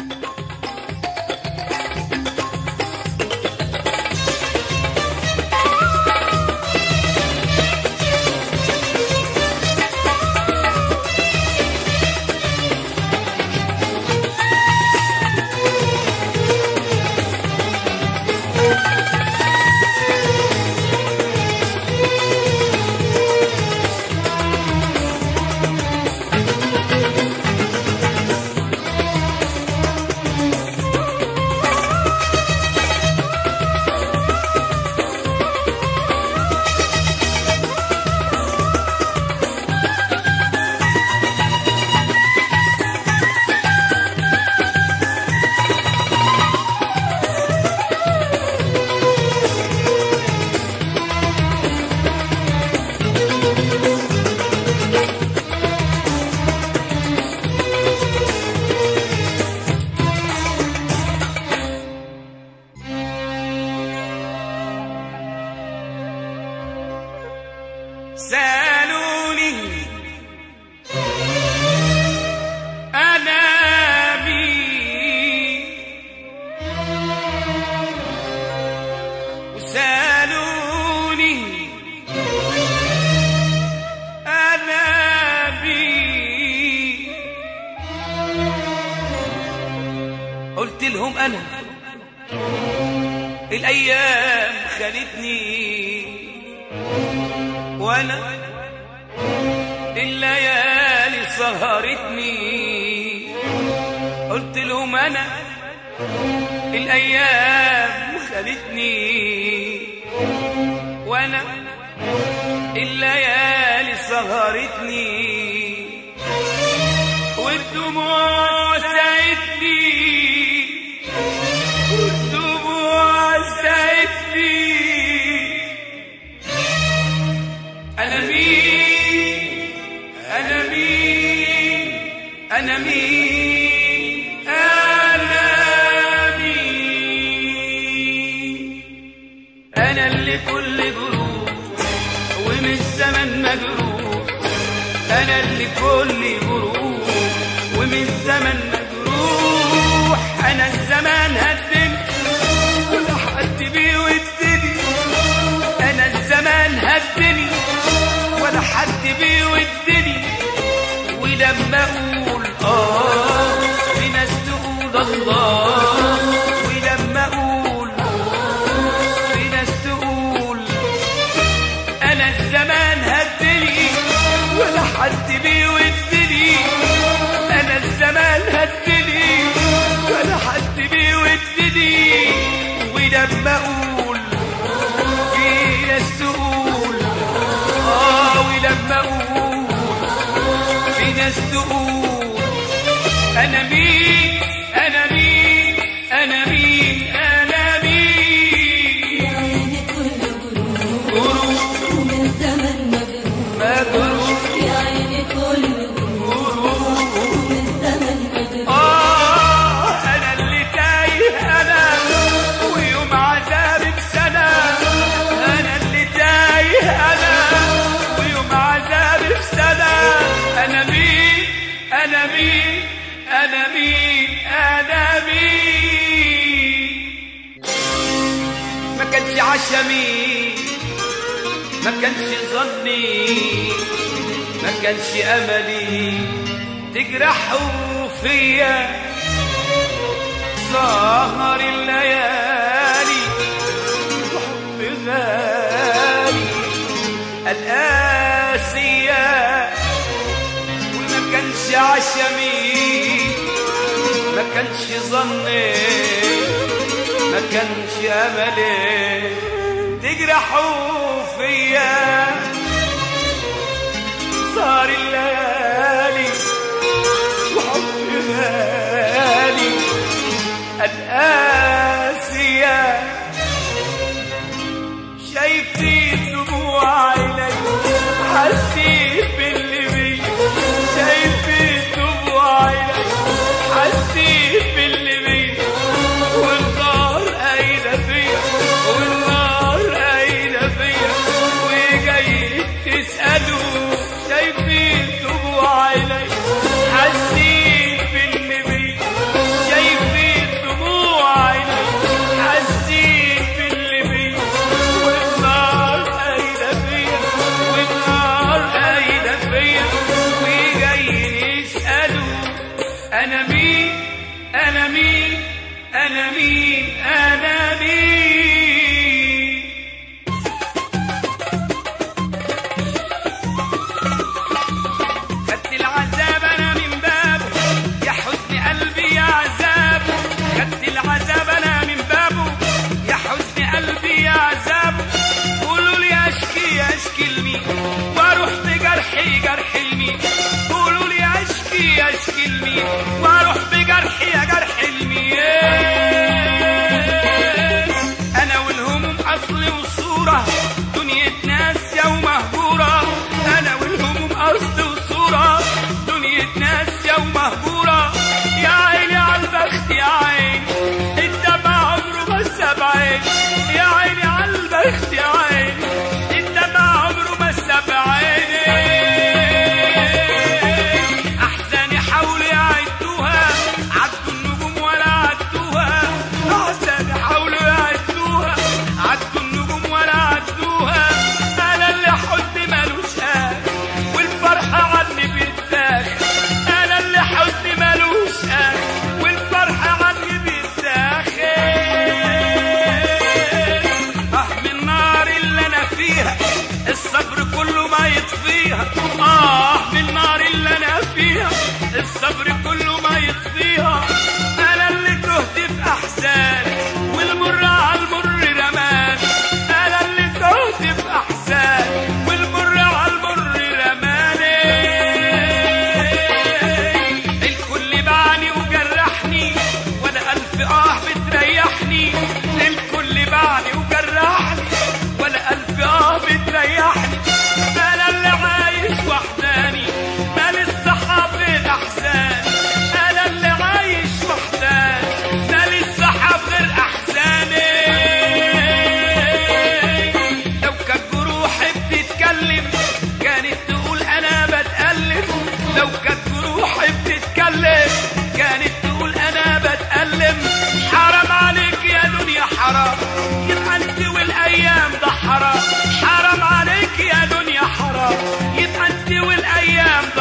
سالوني أنا مين وسالوني أنا مين قلت لهم أنا الأيام خانتني وانا الليالي سهرتني قلت لهم انا الايام خلتني وانا الليالي سهرتني والدموع ساعدتني والدموع ساعدتني أنا مين أنا مين أنا مين أنا مين أنا اللي كل جروح ومن الزمن مجروح أنا اللي كل جروح ومن الزمن مجروح أنا الزمان هدني ولا حد بيودني أنا الزمان هدني ولا حد بيودني ولما أقول آه في ناس تقول الله ولما أقول في ناس تقول أنا الزمان هدني ولا حد بيودني أنا الزمان هدني ولا حد بيودني ولما أقول في ناس تقول آه ولما أقول في ناس تقول أنا مين أنا مين أنا مين أنا مين عيني كل جروح جروح ومن زمن مجروح ما جروح يا عيني كل جروح ومن زمن مجروح آه أنا اللي تايه أنا ويوم عذابي بسنة أنا اللي تايه أنا ويوم عذابي بسنة أنا مين أنا مين أنا مين أنا مين ما كانش عشمي ما كانش ظني ما كانش املي تجرحوا فيا سهر الليالي وحب غالي القاسية وما كانش عشمي ما كانش ظني ما كانش املي تجرحوا فيا صار الليالي وحب غالي القاسية شايفين دموع عيني حسيت باللي بي شايفين دموع عيني حسيت باللي بي والنار قايلة فيا والنار قايلة فيا وجاي تسألوا شايفين دموع عيني حسيت باللي بي شايفين أنا مين أنا مين أنا مين أنا مين خدت العذاب أنا من بابه يا حزن قلبي يا عذابه خدت العذاب أنا من بابه يا حزن قلبي يا عذابه قولوا لي أشكي أشكي لمين وأروح بجرحي جرح لمين قولوا لي أشكي أشكي لمين وأروح بجرحي يا جرح لمين أنا والهموم أصل وصورة دنيا ناس يوم مهجورة أنا والهموم أصل وصورة دنيا ناس يوم مهجورة يا عيني على البخت يا عيني الدمع عمره ما ساب عين يا عيني على البخت يا عيني الدمع عمره ما ساب عيني أحزاني حاولوا يعدوها عدوا النجوم ولا عدوها أحزاني حاولوا يعدوها عدوا النجوم ولا عدوها أنا اللي حزني مالوش آخر والفرحة عني بتداخل أنا اللي حزني مالوش آخر والفرحة عني بتداخل آه من النار اللي أنا فيها الصبر كله ما يطفيها آه من النار اللي أنا فيها الصبر كله ما يطفيها أنا اللي تهت في أحزاني والمر على المر رماني أنا اللي تهت في أحزاني والمر على المر رماني الكل باعني وجرحني ولا ألف آه بتريحني الكل باعني وجرحني ولا ألف آه بتريحني أنا اللي عايش وحداني مال الصحاب غير أحزان أنا اللي عايش وحداني مال الصحاب غير أحزاني لو كانت جروحي بتتكلم كانت تقول أنا بتألم لو كانت جروحي بتتكلم كانت تقول أنا بتألم حرام عليك يا دنيا حرام يبقى أنت والأيام ده حرام حرام عليك يا دنيا حرام يبقى أنت والأيام ده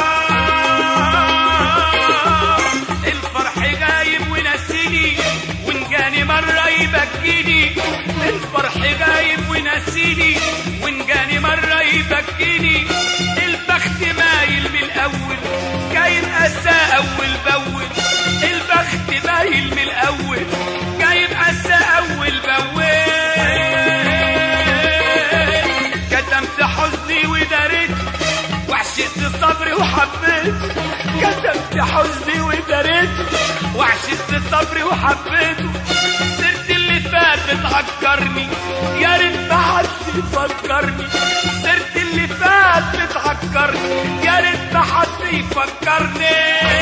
حرام الفرح غايب ونسيني وإن جاني مرة يبكيني الفرح غايب ونسيني وإن جاني مرة يبكيني البخت مايل من الأول جاي أسى أول بأول البخت مايل من الأول جاي أسى أول بأول كتمت حزني وداريت وعشقت صبري وحبيت كتمت حزني وداريت وعشقت صبري وحبيته سرت اللي فات بتعكرني يا ريت ما حد يفكرني سرت اللي فات بتعكرني يا ريت ما حد يفكرني